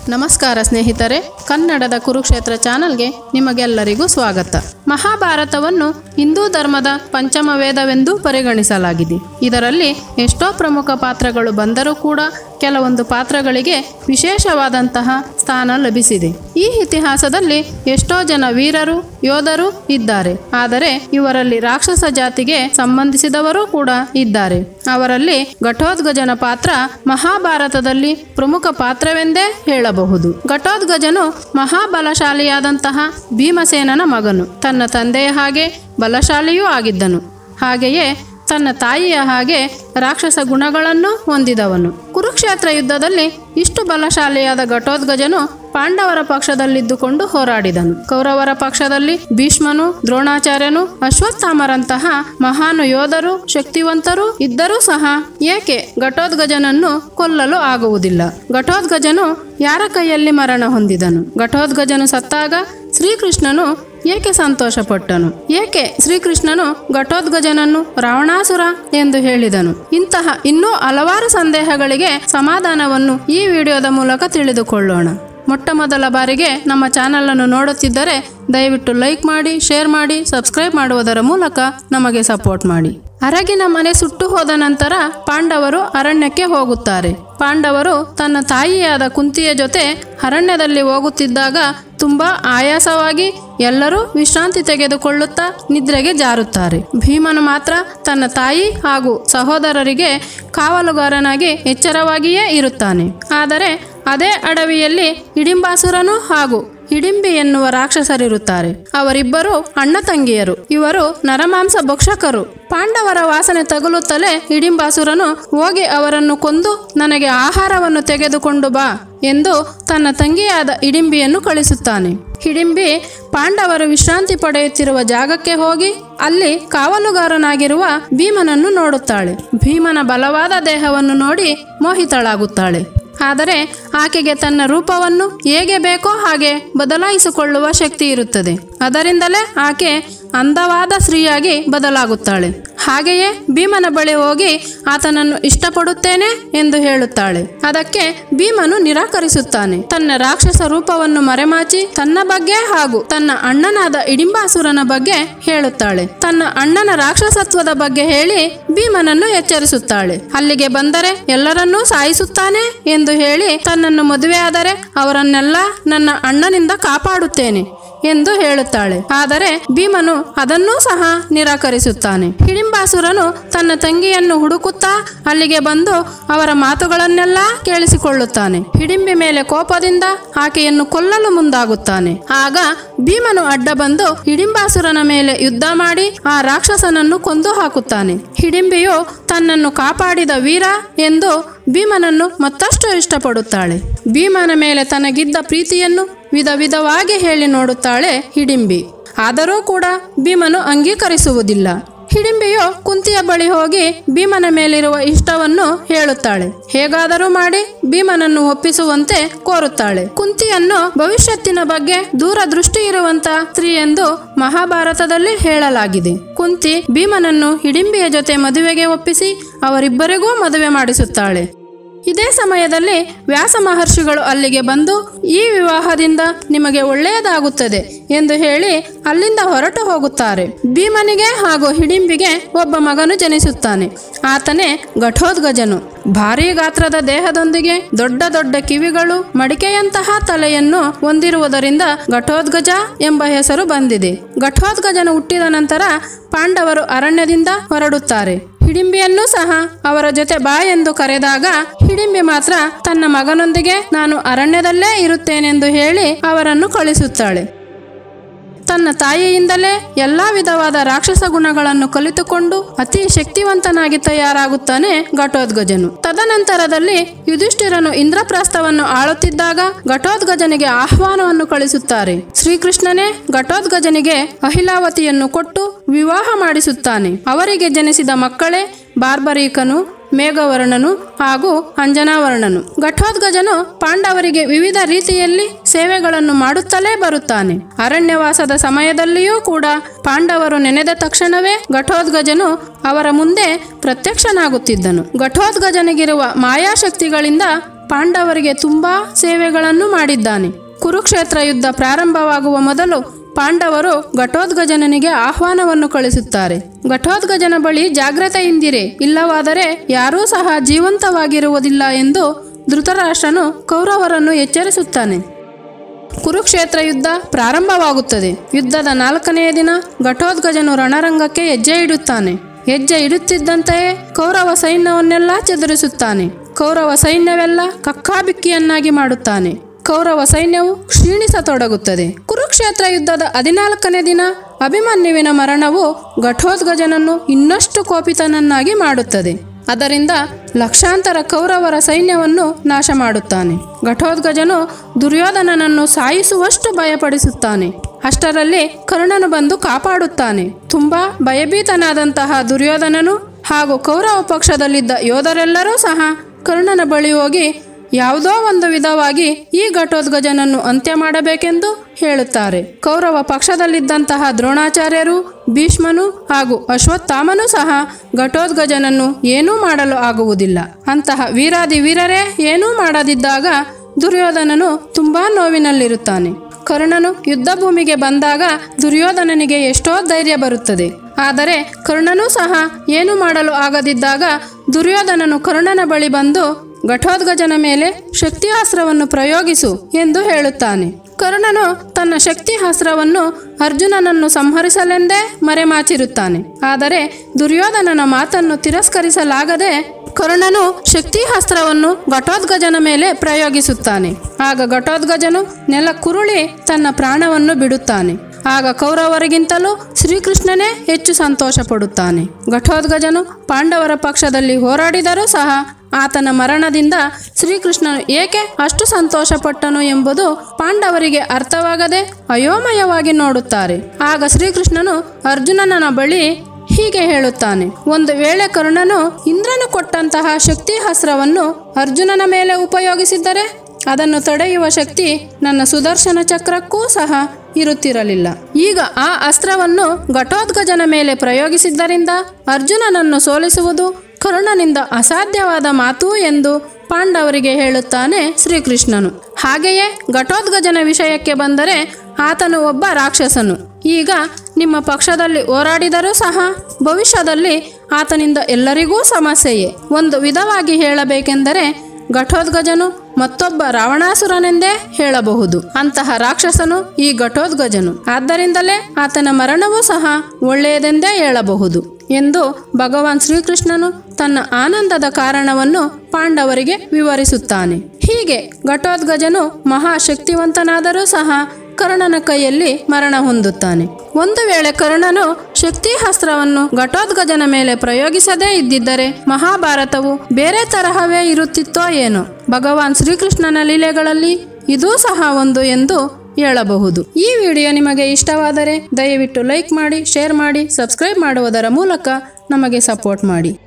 ನಮಸ್ಕಾರ ಸ್ನೇಹಿತರೆ ಕನ್ನಡದ ಕುರುಕ್ಷೇತ್ರ ಚಾನಲ್ಗೆ ನಿಮಗೆಲ್ಲರಿಗೂ ಸ್ವಾಗತ ಮಹಾಭಾರತವನ್ನು ಹಿಂದೂ ಧರ್ಮದ ಪಂಚಮ ವೇದವೆಂದು ಪರಿಗಣಿಸಲಾಗಿದೆ ಇದರಲ್ಲಿ ಎಷ್ಟೋ ಪ್ರಮುಖ ಪಾತ್ರಗಳು ಬಂದರೂ ಕೂಡ ಕೆಲವೊಂದು ಪಾತ್ರಗಳಿಗೆ ವಿಶೇಷವಾದಂತಹ ಸ್ಥಾನ ಲಭಿಸಿದೆ ಈ ಇತಿಹಾಸದಲ್ಲಿ ಎಷ್ಟೋ ಜನ ವೀರರು ಯೋಧರು ಇದ್ದಾರೆ ಆದರೆ ಇವರಲ್ಲಿ ರಾಕ್ಷಸ ಜಾತಿಗೆ ಸಂಬಂಧಿಸಿದವರು ಕೂಡ ಇದ್ದಾರೆ ಅವರಲ್ಲಿ ಘಟೋದ್ಗಜನ ಪಾತ್ರ ಮಹಾಭಾರತದಲ್ಲಿ ಪ್ರಮುಖ ಪಾತ್ರವೆಂದೇ ಹೇಳಬಹುದು ಘಟೋದ್ಗಜನು ಮಹಾಬಲಶಾಲಿಯಾದಂತಹ ಭೀಮಸೇನನ ಮಗನು ತನ್ನ ತಂದೆಯ ಹಾಗೆ ಬಲಶಾಲಿಯೂ ಆಗಿದ್ದನು ಹಾಗೆಯೇ ತನ್ನ ತಾಯಿಯ ಹಾಗೆ ರಾಕ್ಷಸ ಗುಣಗಳನ್ನು ಹೊಂದಿದವನು ಕುರುಕ್ಷೇತ್ರ ಯುದ್ಧದಲ್ಲಿ ಇಷ್ಟು ಬಲಶಾಲಿಯಾದ ಘಟೋದ್ಗಜನು ಪಾಂಡವರ ಪಕ್ಷದಲ್ಲಿದ್ದುಕೊಂಡು ಹೋರಾಡಿದನು ಕೌರವರ ಪಕ್ಷದಲ್ಲಿ ಭೀಷ್ಮನು ದ್ರೋಣಾಚಾರ್ಯನು ಅಶ್ವತ್ಥಾಮರಂತಹ ಮಹಾನು ಯೋಧರು ಶಕ್ತಿವಂತರು ಇದ್ದರೂ ಸಹ ಏಕೆ ಘಟೋದ್ಗಜನನ್ನು ಕೊಲ್ಲಲು ಆಗುವುದಿಲ್ಲ ಘಟೋದ್ಗಜನು ಯಾರ ಕೈಯಲ್ಲಿ ಮರಣ ಹೊಂದಿದನು ಘಟೋದ್ಗಜನು ಸತ್ತಾಗ ಶ್ರೀಕೃಷ್ಣನು ಏಕೆ ಸಂತೋಷಪಟ್ಟನು ಏಕೆ ಶ್ರೀಕೃಷ್ಣನು ಘಟೋದ್ಗಜನನ್ನು ರಾವಣಾಸುರ ಎಂದು ಹೇಳಿದನು ಇಂತಹ ಇನ್ನೂ ಹಲವಾರು ಸಂದೇಹಗಳಿಗೆ ಸಮಾಧಾನವನ್ನು ಈ ವಿಡಿಯೋದ ಮೂಲಕ ತಿಳಿದುಕೊಳ್ಳೋಣ ಮೊಟ್ಟ ಮೊದಲ ಬಾರಿಗೆ ನಮ್ಮ ಚಾನಲನ್ನು ನೋಡುತ್ತಿದ್ದರೆ ದಯವಿಟ್ಟು ಲೈಕ್ ಮಾಡಿ ಶೇರ್ ಮಾಡಿ ಸಬ್ಸ್ಕ್ರೈಬ್ ಮಾಡುವುದರ ಮೂಲಕ ನಮಗೆ ಸಪೋರ್ಟ್ ಮಾಡಿ ಅರಗಿನ ಮನೆ ಸುಟ್ಟು ಹೋದ ನಂತರ ಪಾಂಡವರು ಅರಣ್ಯಕ್ಕೆ ಹೋಗುತ್ತಾರೆ ಪಾಂಡವರು ತನ್ನ ತಾಯಿಯಾದ ಕುಂತಿಯ ಜೊತೆ ಅರಣ್ಯದಲ್ಲಿ ಹೋಗುತ್ತಿದ್ದಾಗ ತುಂಬಾ ಆಯಾಸವಾಗಿ ಎಲ್ಲರೂ ವಿಶ್ರಾಂತಿ ತೆಗೆದುಕೊಳ್ಳುತ್ತಾ ನಿದ್ರೆಗೆ ಜಾರುತ್ತಾರೆ ಭೀಮನು ಮಾತ್ರ ತನ್ನ ತಾಯಿ ಹಾಗೂ ಸಹೋದರರಿಗೆ ಕಾವಲುಗಾರನಾಗಿ ಎಚ್ಚರವಾಗಿಯೇ ಇರುತ್ತಾನೆ ಆದರೆ ಅದೇ ಅಡವಿಯಲ್ಲಿ ಹಿಡಿಂಬಾಸುರನು ಹಾಗೂ ಹಿಡಿಂಬಿ ಎನ್ನುವ ರಾಕ್ಷಸರಿರುತ್ತಾರೆ ಅವರಿಬ್ಬರು ಅಣ್ಣ ತಂಗಿಯರು ಇವರು ನರಮಾಂಸ ಭಕ್ಷಕರು ಪಾಂಡವರ ವಾಸನೆ ತಗುಲುತ್ತಲೇ ಹಿಡಿಂಬಾಸುರನು ಹೋಗಿ ಅವರನ್ನು ಕೊಂದು ನನಗೆ ಆಹಾರವನ್ನು ತೆಗೆದುಕೊಂಡು ಬಾ ಎಂದು ತನ್ನ ತಂಗಿಯಾದ ಹಿಡಿಂಬಿಯನ್ನು ಕಳಿಸುತ್ತಾನೆ ಹಿಡಿಂಬಿ ಪಾಂಡವರು ವಿಶ್ರಾಂತಿ ಪಡೆಯುತ್ತಿರುವ ಜಾಗಕ್ಕೆ ಹೋಗಿ ಅಲ್ಲಿ ಕಾವಲುಗಾರನಾಗಿರುವ ಭೀಮನನ್ನು ನೋಡುತ್ತಾಳೆ ಭೀಮನ ಬಲವಾದ ದೇಹವನ್ನು ನೋಡಿ ಮೋಹಿತಳಾಗುತ್ತಾಳೆ ಆದರೆ ಆಕೆಗೆ ತನ್ನ ರೂಪವನ್ನು ಹೇಗೆ ಬೇಕೋ ಹಾಗೆ ಬದಲಾಯಿಸಿಕೊಳ್ಳುವ ಶಕ್ತಿ ಇರುತ್ತದೆ ಅದರಿಂದಲೇ ಆಕೆ ಅಂದವಾದ ಸ್ತ್ರೀಯಾಗಿ ಬದಲಾಗುತ್ತಾಳೆ ಹಾಗೆಯೇ ಭೀಮನ ಬಳಿ ಹೋಗಿ ಆತನನ್ನು ಇಷ್ಟಪಡುತ್ತೇನೆ ಎಂದು ಹೇಳುತ್ತಾಳೆ ಅದಕ್ಕೆ ಭೀಮನು ನಿರಾಕರಿಸುತ್ತಾನೆ ತನ್ನ ರಾಕ್ಷಸ ರೂಪವನ್ನು ಮರೆಮಾಚಿ ತನ್ನ ಬಗ್ಗೆ ಹಾಗೂ ತನ್ನ ಅಣ್ಣನಾದ ಇಡಿಂಬಾಸುರನ ಬಗ್ಗೆ ಹೇಳುತ್ತಾಳೆ ತನ್ನ ಅಣ್ಣನ ರಾಕ್ಷಸತ್ವದ ಬಗ್ಗೆ ಹೇಳಿ ಭೀಮನನ್ನು ಎಚ್ಚರಿಸುತ್ತಾಳೆ ಅಲ್ಲಿಗೆ ಬಂದರೆ ಎಲ್ಲರನ್ನೂ ಸಾಯಿಸುತ್ತಾನೆ ಎಂದು ಹೇಳಿ ತನ್ನನ್ನು ಮದುವೆಯಾದರೆ ಅವರನ್ನೆಲ್ಲ ನನ್ನ ಅಣ್ಣನಿಂದ ಕಾಪಾಡುತ್ತೇನೆ ಎಂದು ಹೇಳುತ್ತಾಳೆ ಆದರೆ ಭೀಮನು ಅದನ್ನೂ ಸಹ ನಿರಾಕರಿಸುತ್ತಾನೆ ಹಿಡಿಂಬಾಸುರನು ತನ್ನ ತಂಗಿಯನ್ನು ಹುಡುಕುತ್ತಾ ಅಲ್ಲಿಗೆ ಬಂದು ಅವರ ಮಾತುಗಳನ್ನೆಲ್ಲ ಕೇಳಿಸಿಕೊಳ್ಳುತ್ತಾನೆ ಹಿಡಿಂಬಿ ಮೇಲೆ ಕೋಪದಿಂದ ಆಕೆಯನ್ನು ಕೊಲ್ಲಲು ಮುಂದಾಗುತ್ತಾನೆ ಆಗ ಭೀಮನು ಅಡ್ಡ ಬಂದು ಹಿಡಿಂಬಾಸುರನ ಮೇಲೆ ಯುದ್ಧ ಮಾಡಿ ಆ ರಾಕ್ಷಸನನ್ನು ಕೊಂದು ಹಾಕುತ್ತಾನೆ ಹಿಡಿಂಬಿಯು ತನ್ನನ್ನು ಕಾಪಾಡಿದ ವೀರ ಎಂದು ಭೀಮನನ್ನು ಮತ್ತಷ್ಟು ಇಷ್ಟಪಡುತ್ತಾಳೆ ಭೀಮನ ಮೇಲೆ ತನಗಿದ್ದ ಪ್ರೀತಿಯನ್ನು ವಿಧ ವಿಧವಾಗಿ ಹೇಳಿ ನೋಡುತ್ತಾಳೆ ಹಿಡಿಂಬಿ ಆದರೂ ಕೂಡ ಭೀಮನು ಅಂಗೀಕರಿಸುವುದಿಲ್ಲ ಹಿಡಿಂಬಿಯು ಕುಂತಿಯ ಬಳಿ ಹೋಗಿ ಭೀಮನ ಮೇಲಿರುವ ಇಷ್ಟವನ್ನು ಹೇಳುತ್ತಾಳೆ ಹೇಗಾದರೂ ಮಾಡಿ ಭೀಮನನ್ನು ಒಪ್ಪಿಸುವಂತೆ ಕೋರುತ್ತಾಳೆ ಕುಂತಿಯನ್ನು ಭವಿಷ್ಯತ್ತಿನ ಬಗ್ಗೆ ದೂರದೃಷ್ಟಿ ಇರುವಂತ ಸ್ತ್ರೀ ಎಂದು ಮಹಾಭಾರತದಲ್ಲಿ ಹೇಳಲಾಗಿದೆ ಕುಂತಿ ಭೀಮನನ್ನು ಹಿಡಿಂಬಿಯ ಜೊತೆ ಮದುವೆಗೆ ಒಪ್ಪಿಸಿ ಅವರಿಬ್ಬರಿಗೂ ಮದುವೆ ಮಾಡಿಸುತ್ತಾಳೆ ಇದೇ ಸಮಯದಲ್ಲಿ ವ್ಯಾಸ ಮಹರ್ಷಿಗಳು ಅಲ್ಲಿಗೆ ಬಂದು ಈ ವಿವಾಹದಿಂದ ನಿಮಗೆ ಒಳ್ಳೆಯದಾಗುತ್ತದೆ ಎಂದು ಹೇಳಿ ಅಲ್ಲಿಂದ ಹೊರಟು ಹೋಗುತ್ತಾರೆ ಭೀಮನಿಗೆ ಹಾಗೂ ಹಿಡಿಂಬಿಗೆ ಒಬ್ಬ ಮಗನು ಜನಿಸುತ್ತಾನೆ ಆತನೇ ಘಟೋದ್ಗಜನು ಭಾರೀ ಗಾತ್ರದ ದೇಹದೊಂದಿಗೆ ದೊಡ್ಡ ದೊಡ್ಡ ಕಿವಿಗಳು ಮಡಿಕೆಯಂತಹ ತಲೆಯನ್ನು ಹೊಂದಿರುವುದರಿಂದ ಘಟೋದ್ಗಜ ಎಂಬ ಹೆಸರು ಬಂದಿದೆ ಘಟೋದ್ಗಜನು ಹುಟ್ಟಿದ ನಂತರ ಪಾಂಡವರು ಅರಣ್ಯದಿಂದ ಹೊರಡುತ್ತಾರೆ ಹಿಡಿಂಬಿಯನ್ನೂ ಸಹ ಅವರ ಜೊತೆ ಬಾ ಎಂದು ಕರೆದಾಗ ಹಿಡಿಂಬಿ ಮಾತ್ರ ತನ್ನ ಮಗನೊಂದಿಗೆ ನಾನು ಅರಣ್ಯದಲ್ಲೇ ಇರುತ್ತೇನೆಂದು ಹೇಳಿ ಅವರನ್ನು ಕಳಿಸುತ್ತಾಳೆ ತನ್ನ ತಾಯಿಯಿಂದಲೇ ಎಲ್ಲಾ ವಿಧವಾದ ರಾಕ್ಷಸ ಗುಣಗಳನ್ನು ಕಲಿತುಕೊಂಡು ಅತಿ ಶಕ್ತಿವಂತನಾಗಿ ತಯಾರಾಗುತ್ತಾನೆ ಘಟೋದ್ಗಜನು ತದನಂತರದಲ್ಲಿ ಯುಧಿಷ್ಠಿರನು ಇಂದ್ರಪ್ರಸ್ಥವನ್ನು ಆಳುತ್ತಿದ್ದಾಗ ಘಟೋದ್ಗಜನಿಗೆ ಆಹ್ವಾನವನ್ನು ಕಳಿಸುತ್ತಾರೆ ಶ್ರೀಕೃಷ್ಣನೇ ಘಟೋದ್ಗಜನಿಗೆ ಅಹಿಲಾವತಿಯನ್ನು ಕೊಟ್ಟು ವಿವಾಹ ಮಾಡಿಸುತ್ತಾನೆ ಅವರಿಗೆ ಜನಿಸಿದ ಮಕ್ಕಳೇ ಬಾರ್ಬರೀಕನು ಮೇಘವರ್ಣನು ಹಾಗೂ ಅಂಜನಾವರ್ಣನು ಘಟೋದ್ಗಜನು ಪಾಂಡವರಿಗೆ ವಿವಿಧ ರೀತಿಯಲ್ಲಿ ಸೇವೆಗಳನ್ನು ಮಾಡುತ್ತಲೇ ಬರುತ್ತಾನೆ ಅರಣ್ಯವಾಸದ ಸಮಯದಲ್ಲಿಯೂ ಕೂಡ ಪಾಂಡವರು ನೆನೆದ ತಕ್ಷಣವೇ ಘಟೋದ್ಗಜನು ಅವರ ಮುಂದೆ ಪ್ರತ್ಯಕ್ಷನಾಗುತ್ತಿದ್ದನು ಘಟೋದ್ಗಜನಿಗಿರುವ ಮಾಯಾಶಕ್ತಿಗಳಿಂದ ಪಾಂಡವರಿಗೆ ತುಂಬಾ ಸೇವೆಗಳನ್ನು ಮಾಡಿದ್ದಾನೆ ಕುರುಕ್ಷೇತ್ರ ಯುದ್ಧ ಪ್ರಾರಂಭವಾಗುವ ಮೊದಲು ಪಾಂಡವರು ಘಟೋದ್ಗಜನಿಗೆ ಆಹ್ವಾನವನ್ನು ಕಳಿಸುತ್ತಾರೆ ಘಟೋದ್ಗಜನ ಬಳಿ ಜಾಗ್ರತೆಯಿಂದಿರೆ ಇಲ್ಲವಾದರೆ ಯಾರೂ ಸಹ ಜೀವಂತವಾಗಿರುವುದಿಲ್ಲ ಎಂದು ಧೃತರಾಷ್ಟ್ರನು ಕೌರವರನ್ನು ಎಚ್ಚರಿಸುತ್ತಾನೆ ಕುರುಕ್ಷೇತ್ರ ಯುದ್ಧ ಪ್ರಾರಂಭವಾಗುತ್ತದೆ ಯುದ್ಧದ ನಾಲ್ಕನೆಯ ದಿನ ಘಟೋದ್ಗಜನು ರಣರಂಗಕ್ಕೆ ಹೆಜ್ಜೆ ಇಡುತ್ತಾನೆ ಹೆಜ್ಜೆ ಇಡುತ್ತಿದ್ದಂತೆಯೇ ಕೌರವ ಸೈನ್ಯವನ್ನೆಲ್ಲ ಚದುರಿಸುತ್ತಾನೆ ಕೌರವ ಸೈನ್ಯವೆಲ್ಲ ಕಕ್ಕಾಬಿಕ್ಕಿಯನ್ನಾಗಿ ಮಾಡುತ್ತಾನೆ ಕೌರವ ಸೈನ್ಯವು ಕ್ಷೀಣಿಸತೊಡಗುತ್ತದೆ ಕುರುಕ್ಷೇತ್ರ ಯುದ್ಧದ ಹದಿನಾಲ್ಕನೇ ದಿನ ಅಭಿಮನ್ಯುವಿನ ಮರಣವು ಘಟೋದ್ಗಜನನ್ನು ಇನ್ನಷ್ಟು ಕೋಪಿತನನ್ನಾಗಿ ಮಾಡುತ್ತದೆ ಅದರಿಂದ ಲಕ್ಷಾಂತರ ಕೌರವರ ಸೈನ್ಯವನ್ನು ನಾಶ ಮಾಡುತ್ತಾನೆ ಘಟೋದ್ಗಜನು ದುರ್ಯೋಧನನನ್ನು ಸಾಯಿಸುವಷ್ಟು ಭಯಪಡಿಸುತ್ತಾನೆ ಅಷ್ಟರಲ್ಲಿ ಕರ್ಣನು ಬಂದು ಕಾಪಾಡುತ್ತಾನೆ ತುಂಬಾ ಭಯಭೀತನಾದಂತಹ ದುರ್ಯೋಧನನು ಹಾಗೂ ಕೌರವ ಪಕ್ಷದಲ್ಲಿದ್ದ ಯೋಧರೆಲ್ಲರೂ ಸಹ ಕರ್ಣನ ಬಳಿ ಹೋಗಿ ಯಾವುದೋ ಒಂದು ವಿಧವಾಗಿ ಈ ಘಟೋದ್ಗಜನನ್ನು ಅಂತ್ಯ ಮಾಡಬೇಕೆಂದು ಹೇಳುತ್ತಾರೆ ಕೌರವ ಪಕ್ಷದಲ್ಲಿದ್ದಂತಹ ದ್ರೋಣಾಚಾರ್ಯರು ಭೀಷ್ಮನು ಹಾಗೂ ಅಶ್ವತ್ಥಾಮನು ಸಹ ಘಟೋದ್ಗಜನನ್ನು ಏನೂ ಮಾಡಲು ಆಗುವುದಿಲ್ಲ ಅಂತಹ ವೀರಾದಿ ವೀರರೇ ಏನೂ ಮಾಡದಿದ್ದಾಗ ದುರ್ಯೋಧನನು ತುಂಬಾ ನೋವಿನಲ್ಲಿರುತ್ತಾನೆ ಕರ್ಣನು ಯುದ್ಧ ಭೂಮಿಗೆ ಬಂದಾಗ ದುರ್ಯೋಧನನಿಗೆ ಎಷ್ಟೋ ಧೈರ್ಯ ಬರುತ್ತದೆ ಆದರೆ ಕರ್ಣನೂ ಸಹ ಏನು ಮಾಡಲು ಆಗದಿದ್ದಾಗ ದುರ್ಯೋಧನನು ಕರ್ಣನ ಬಳಿ ಬಂದು ಘಟೋದ್ಗಜನ ಮೇಲೆ ಶಕ್ತಿಯಾಸ್ತ್ರವನ್ನು ಪ್ರಯೋಗಿಸು ಎಂದು ಹೇಳುತ್ತಾನೆ ಕರ್ಣನು ತನ್ನ ಶಕ್ತಿಹಾಸ್ತ್ರವನ್ನು ಅರ್ಜುನನನ್ನು ಸಂಹರಿಸಲೆಂದೇ ಮರೆಮಾಚಿರುತ್ತಾನೆ ಆದರೆ ದುರ್ಯೋಧನನ ಮಾತನ್ನು ತಿರಸ್ಕರಿಸಲಾಗದೆ ಕರ್ಣನು ಶಕ್ತಿಹಾಸ್ತ್ರವನ್ನು ಘಟೋದ್ಗಜನ ಮೇಲೆ ಪ್ರಯೋಗಿಸುತ್ತಾನೆ ಆಗ ಘಟೋದ್ಗಜನು ನೆಲ ಕುರುಳಿ ತನ್ನ ಪ್ರಾಣವನ್ನು ಬಿಡುತ್ತಾನೆ ಆಗ ಕೌರವರಿಗಿಂತಲೂ ಶ್ರೀಕೃಷ್ಣನೇ ಹೆಚ್ಚು ಸಂತೋಷ ಪಡುತ್ತಾನೆ ಘಟೋದ್ಗಜನು ಪಾಂಡವರ ಪಕ್ಷದಲ್ಲಿ ಹೋರಾಡಿದರೂ ಸಹ ಆತನ ಮರಣದಿಂದ ಶ್ರೀಕೃಷ್ಣನು ಏಕೆ ಅಷ್ಟು ಸಂತೋಷಪಟ್ಟನು ಎಂಬುದು ಪಾಂಡವರಿಗೆ ಅರ್ಥವಾಗದೆ ಅಯೋಮಯವಾಗಿ ನೋಡುತ್ತಾರೆ ಆಗ ಶ್ರೀಕೃಷ್ಣನು ಅರ್ಜುನನ ಬಳಿ ಹೀಗೆ ಹೇಳುತ್ತಾನೆ ಒಂದು ವೇಳೆ ಕರ್ಣನು ಇಂದ್ರನು ಕೊಟ್ಟಂತಹ ಶಕ್ತಿಹಾಸ್ತ್ರವನ್ನು ಅರ್ಜುನನ ಮೇಲೆ ಉಪಯೋಗಿಸಿದ್ದರೆ ಅದನ್ನು ತಡೆಯುವ ಶಕ್ತಿ ನನ್ನ ಸುದರ್ಶನ ಚಕ್ರಕ್ಕೂ ಸಹ ಇರುತ್ತಿರಲಿಲ್ಲ ಈಗ ಆ ಅಸ್ತ್ರವನ್ನು ಘಟೋದ್ಗಜನ ಮೇಲೆ ಪ್ರಯೋಗಿಸಿದ್ದರಿಂದ ಅರ್ಜುನನನ್ನು ಸೋಲಿಸುವುದು ಕರ್ಣನಿಂದ ಅಸಾಧ್ಯವಾದ ಮಾತು ಎಂದು ಪಾಂಡವರಿಗೆ ಹೇಳುತ್ತಾನೆ ಶ್ರೀಕೃಷ್ಣನು ಹಾಗೆಯೇ ಘಟೋದ್ಗಜನ ವಿಷಯಕ್ಕೆ ಬಂದರೆ ಆತನು ಒಬ್ಬ ರಾಕ್ಷಸನು ಈಗ ನಿಮ್ಮ ಪಕ್ಷದಲ್ಲಿ ಹೋರಾಡಿದರೂ ಸಹ ಭವಿಷ್ಯದಲ್ಲಿ ಆತನಿಂದ ಎಲ್ಲರಿಗೂ ಸಮಸ್ಯೆಯೇ ಒಂದು ವಿಧವಾಗಿ ಹೇಳಬೇಕೆಂದರೆ ಘಟೋದ್ಗಜನು ಮತ್ತೊಬ್ಬ ರಾವಣಾಸುರನೆಂದೇ ಹೇಳಬಹುದು ಅಂತಹ ರಾಕ್ಷಸನು ಈ ಘಟೋದ್ಗಜನು ಆದ್ದರಿಂದಲೇ ಆತನ ಮರಣವೂ ಸಹ ಒಳ್ಳೆಯದೆಂದೇ ಹೇಳಬಹುದು ಎಂದು ಭಗವಾನ್ ಶ್ರೀಕೃಷ್ಣನು ತನ್ನ ಆನಂದದ ಕಾರಣವನ್ನು ಪಾಂಡವರಿಗೆ ವಿವರಿಸುತ್ತಾನೆ ಹೀಗೆ ಘಟೋದ್ಗಜನು ಮಹಾಶಕ್ತಿವಂತನಾದರೂ ಸಹ ಕರ್ಣನ ಕೈಯಲ್ಲಿ ಮರಣ ಹೊಂದುತ್ತಾನೆ ಒಂದು ವೇಳೆ ಕರ್ಣನು ಶಕ್ತಿಹಾಸ್ತ್ರವನ್ನು ಘಟೋದ್ಗಜನ ಮೇಲೆ ಪ್ರಯೋಗಿಸದೇ ಇದ್ದಿದ್ದರೆ ಮಹಾಭಾರತವು ಬೇರೆ ತರಹವೇ ಇರುತ್ತಿತ್ತೋ ಏನೋ ಭಗವಾನ್ ಶ್ರೀಕೃಷ್ಣನ ಲೀಲೆಗಳಲ್ಲಿ ಇದೂ ಸಹ ಒಂದು ಎಂದು ಹೇಳಬಹುದು ಈ ವಿಡಿಯೋ ನಿಮಗೆ ಇಷ್ಟವಾದರೆ ದಯವಿಟ್ಟು ಲೈಕ್ ಮಾಡಿ ಶೇರ್ ಮಾಡಿ ಸಬ್ಸ್ಕ್ರೈಬ್ ಮಾಡುವುದರ ಮೂಲಕ ನಮಗೆ ಸಪೋರ್ಟ್ ಮಾಡಿ